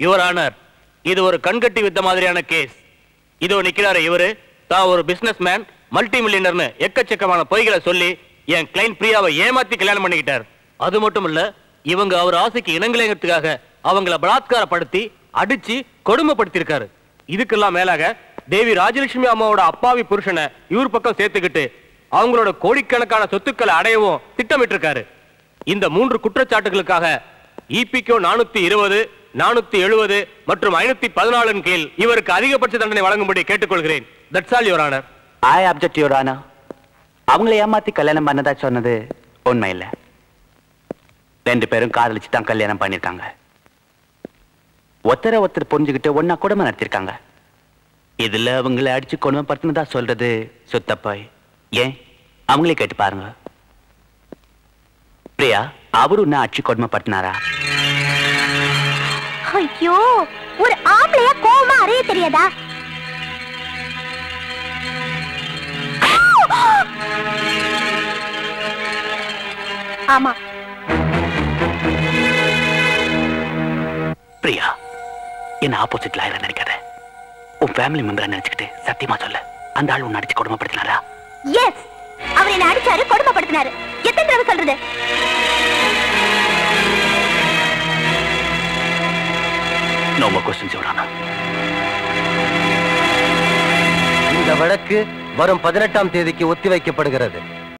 your honour இது ஒரு கண்கட்டி வித்த மாதிரியான கேஸ் இதோ நிக்கிறாரு இவரு தான் ஒரு பிசினஸ் மேன் மல்டி மில்லியனர்னு எக்கச்சக்கமான பொய்களை சொல்லி என் கிளைண்ட் பிரியாவை ஏமாத்தி கல்யாணம் பண்ணிக்கிட்டார் அது மட்டும் இல்ல இவங்க அவர் ஆசைக்கு இணங்கலைங்கிறதுக்காக அவங்கள பலாத்காரப்படுத்தி அடிச்சு கொடுமைப்படுத்தியிருக்காரு இதுக்கெல்லாம் மேலாக தேவி ராஜலட்சுமி அம்மாவோட அப்பாவி புருஷனை இவர் பக்கம் சேர்த்துக்கிட்டு அவங்களோட கோடிக்கணக்கான சொத்துக்களை அடையவும் திட்டமிட்டு இருக்காரு இந்த மூன்று குற்றச்சாட்டுகளுக்காக இபிகோ நானூத்தி இருபது நானூத்தி எழுபது மற்றும் ஐநூத்தி பதினாலின் கீழ் இவருக்கு அதிகபட்ச தண்டனை வழங்கும்படி கேட்டுக்கொள்கிறேன் that's all your honour I object your honour அவங்கள ஏமாத்தி கல்யாணம் பண்ணதா சொன்னது உண்மை இல்ல ரெண்டு பேரும் காதலிச்சு தான் கல்யாணம் பண்ணிருக்காங்க ஒருத்தரை ஒருத்தர் புரிஞ்சுக்கிட்டு ஒன்னா குடும்பம் நடத்திருக்காங்க இதுல அவங்கள அடிச்சு கொடுமைப்படுத்தினதா சொல்றது சுத்தப்பாய் ஏன் அவங்களே கேட்டு பாருங்க பிரியா அவரு உன்னை அடிச்சு கொடுமைப்படுத்தினாரா ஐயோ ஒரு ஆம்பளைய கோவமா அறைய தெரியாதா ஆமா பிரியா என்ன ஆப்போசிட்ல ஆயிரம் நினைக்காத உன் ஃபேமிலி மெம்பரை நினைச்சுக்கிட்டு சத்தியமா சொல்ல அந்த ஆள் உன்னை அடிச்சு கொடுமைப்படுத்தினாரா எஸ் அவர் என்ன அடிச்சாரு கொடுமைப்படுத்தினாரு எத்தனை தடவை சொல்றது நோ மோர் கொஸ்டின்ஸ் யுவர் ஆனா இந்த வழக்கு வரும் பதினெட்டாம் தேதிக்கு ஒத்திவைக்கப்படுகிறது